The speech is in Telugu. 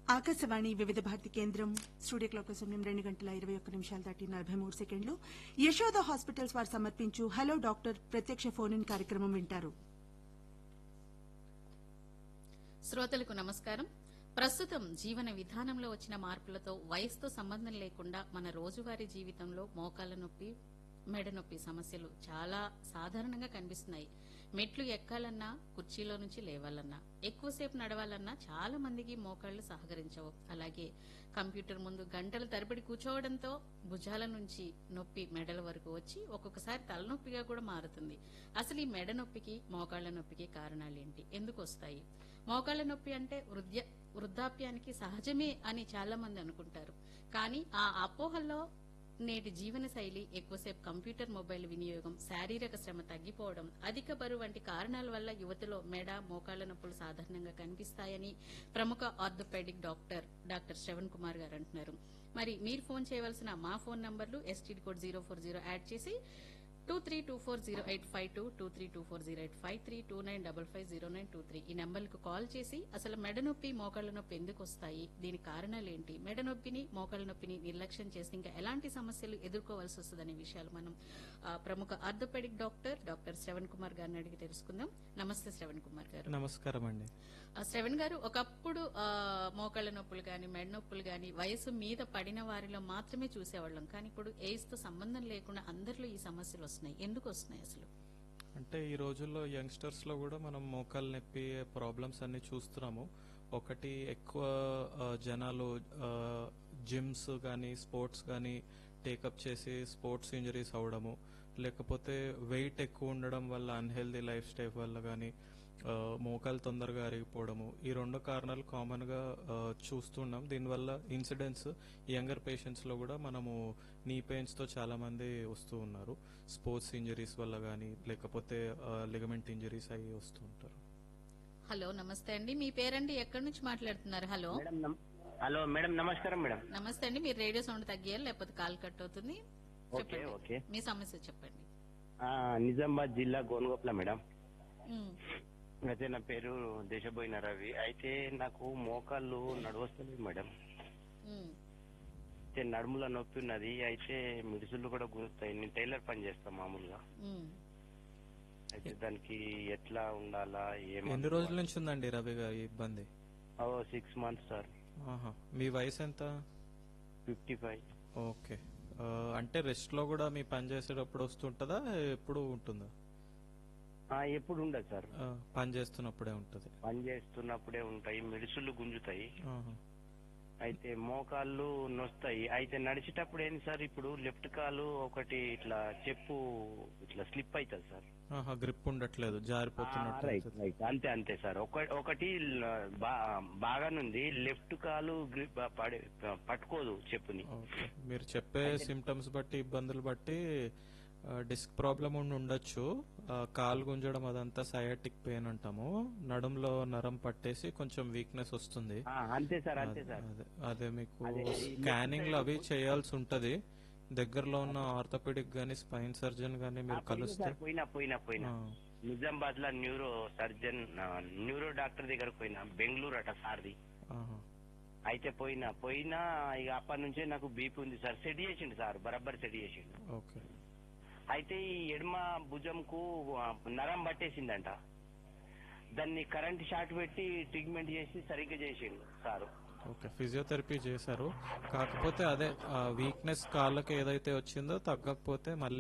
ఆకాశవాణి వివిధ భారతి కేంద్రం స్టూడియో క్లాక్ సమయం రెండు గంటల ఇరవై ఒక్క నిమిషాలు దాటి నలభై మూడు సెకండ్లు యశోద హాస్పిటల్స్ వారు సమర్పించు హలో డాక్టర్ ప్రత్యక్ష ఫోన్ ఇన్ కార్యక్రమం వింటారు శ్రోతలకు నమస్కారం ప్రస్తుతం జీవన విధానంలో వచ్చిన మార్పులతో వయసుతో సంబంధం లేకుండా మన రోజువారీ జీవితంలో మోకాళ్ల నొప్పి మెడ నొప్పి సమస్యలు చాలా సాధారణంగా కనిపిస్తున్నాయి మెట్లు ఎక్కాలన్నా కుర్చీలో నుంచి లేవాలన్నా ఎక్కువసేపు నడవాలన్నా చాలా మందికి మోకాళ్లు సహకరించవు అలాగే కంప్యూటర్ ముందు గంటల తరబడి కూర్చోవడంతో భుజాల నుంచి నొప్పి మెడల వరకు వచ్చి ఒక్కొక్కసారి తలనొప్పిగా కూడా మారుతుంది అసలు ఈ మెడ నొప్పికి మోకాళ్ల నొప్పికి కారణాలేంటి ఎందుకు వస్తాయి మోకాళ్ల నొప్పి అంటే వృద్ధ్య వృద్ధాప్యానికి సహజమే అని చాలా మంది అనుకుంటారు కానీ ఆ అపోహల్లో నేటి జీవన శైలి ఎక్కువసేపు కంప్యూటర్ మొబైల్ వినియోగం శారీరక శ్రమ తగ్గిపోవడం అధిక బరువు వంటి కారణాల వల్ల యువతలో మెడ మోకాళ్ల నొప్పులు సాధారణంగా కనిపిస్తాయని ప్రముఖ orthopaedic doctor doctor Shravan Kumar garu అంటున్నారు మరి మీరు ఫోన్ చేయవలసిన మా ఫోన్ నంబర్లు STD code zero four zero add చేసి two three two four zero eight five two two three two four zero eight five three two nine double five zero nine two three ఈ నెంబర్లకు కాల్ చేసి అసలు మెడ నొప్పి మోకాళ్ల నొప్పి ఎందుకు వస్తాయి దీని కారణాలు ఏంటి మెడ నొప్పిని మోకాళ్ల నొప్పిని నిర్లక్ష్యం చేసి ఇంకా ఎలాంటి సమస్యలు ఎదుర్కోవాల్సి వస్తుందనే విషయాలు మనం ఆ, ప్రముఖ orthopaedic doctor doctor Shravan Kumar గారిని అడిగి తెలుసుకుందాం నమస్తే శ్రవణ్ కుమార్ గారు నమస్కారం అండి ఆ, శ్రవణ్ గారు ఒకప్పుడు ఆ, మోకాళ్ల నొప్పులు గాని మెడ నొప్పులు గాని వయసు మీద పడిన వారిలో మాత్రమే చూసేవాళ్ళం కానీ ఇప్పుడు ఏజ్ తో సంబంధం లేకుండా అందరిలో ఈ సమస్యలు వస్తున్నాయి ఎందుకు వస్తున్నాయి అసలు అంటే ఈ రోజుల్లో యంగ్స్టర్స్ లో కూడా మనం మోకాలు నొప్పి ప్రాబ్లమ్స్ అన్ని చూస్తున్నాము ఒకటి ఎక్కువ ఆ, జనాలు జిమ్స్ కానీ స్పోర్ట్స్ కానీ టేకప్ చేసి స్పోర్ట్స్ ఇంజరీస్ అవడము లేకపోతే వెయిట్ ఎక్కువ ఉండడం వల్ల అన్హెల్దీ లైఫ్ స్టైల్ వల్ల కానీ మోకాలు తొందరగా అరిగిపోవడము ఈ రెండు కారణాలు కామన్ గా ఆ, చూస్తున్నాం దీనివల్ల ఇన్సిడెంట్స్ యంగర్ పేషెంట్స్ లో కూడా మనము నీ పెయిన్స్ తో చాలా మంది వస్తూ ఉన్నారు స్పోర్ట్స్ ఇంజరీస్ వల్ల కానీ లేకపోతే లిగమెంట్ ఇంజరీస్ అయ్యి వస్తూ ఉంటారు హలో నమస్తే అండి మీ పేరండి ఎక్కడి నుంచి మాట్లాడుతున్నారు హలో మేడం నమ్- హలో మేడం నమస్కారం మేడం నమస్తే అండి మీరు రేడియో సౌండ్ తగ్గియాలి లేకపోతే కాల్ కట్ అవుతుంది ఓకే చెప్పండి ఓకే మీ సమస్య చెప్పండి ఆ, నిజామాబాద్ జిల్లా గోనుగోప్ల మేడం ఉమ్, అయితే నా పేరు దేశబోయిన రవి అయితే నాకు మోకాళ్ళు నడవస్తలేదు మేడం ఉమ్, అయితే నడుముల నొప్పి ఉన్నది అయితే మిడుసులు కూడా గురుస్తాయి నేను టైలర్ పని చేస్తాను మామూలుగా ఉమ్. అయితే దానికి ఎట్లా ఉండాలా ఏం ఎన్ని రోజుల నుంచి ఉందండి రవి గారి ఇబ్బంది సిక్స్ మంత్స్ సార్ ఆహా. మీ వయసు ఎంత ఫిఫ్టీ ఫైవ్ ఓకే ఆ, అంటే రెస్ట్ లో కూడా మీ పని చేసేటప్పుడు వస్తుంటుందా ఎప్పుడు ఉంటుందా ఎప్పుడు ఉండదు సార్ ఆ, పని చేస్తున్నప్పుడే ఉంటుంది పని చేస్తున్నప్పుడే ఉంటాయి మిడుసులు గుంజుతాయి ఆహా. అయితే మోకాళ్ళు నొస్తాయి అయితే నడిచేటప్పుడు ఏంటి సార్ ఇప్పుడు లెఫ్ట్ కాలు ఒకటి ఇట్లా చెప్పు ఇట్లా స్లిప్ అవుతుంది సార్ ఆహా గ్రిప్ ఉండట్లేదు జారిపోతున్నట్టు రైట్ అవుతుంది. రైట్ అంతే అంతే సార్ ఒక- ఒకటి ల- బా- బాగానుంది లెఫ్ట్ కాలు గ్రిప్ పడి పట్టుకోదు చెప్పుని ఓకే మీరు చెప్పే సిమ్టమ్స్ బట్టి ఇబ్బందులు బట్టి డిస్క్ ప్రాబ్లం ఉండి ఉండొచ్చు ఆ, కాలు గుంజడం అదంతా సయాటిక్ పెయిన్ అంటాము నడుంలో నరం పట్టేసి కొంచెం వీక్నెస్ వస్తుంది ఆ, అంతే సార్ అంతే అదే- సార్ అదే- అదే మీకు అదే, ఈ స్కానింగ్ లో అవి చేయాల్సి ఉంటది దగ్గరలో ఉన్న ఆర్థోపెడిక్ గానీ స్పైన్ సర్జన్ గానీ ఆ, మీరు పోయినా కలిస్తే సార్ పోయినా పోయినా పోయినా ఆ, నిజామాబాద్ లో న్యూరో సర్జన్ ఆ, న్యూరో డాక్టర్ దగ్గర పోయినా బెంగళూరు అట సార్ది ఆహా. అయితే పోయినా పోయినా ఇక అప్పటి నుంచే నాకు బీపీ ఉంది సార్ సెట్ చేసిండు సార్ బరబ్బర్ సెట్ చేసిండు ఓకే అయితే ఈ ఎడమ భుజంకు ఆ, నరం పట్టేసిందంట దాన్ని కరెంట్ షాట్ పెట్టి ట్రీట్మెంట్ చేసి సరిగ్గా చేసిండు సారు ఓకే ఫిజియోథెరపీ చేశారు కాకపోతే అదే వీక్నెస్ కాళ్ళకి ఏదైతే వచ్చిందో తగ్గకపోతే మళ్ళీ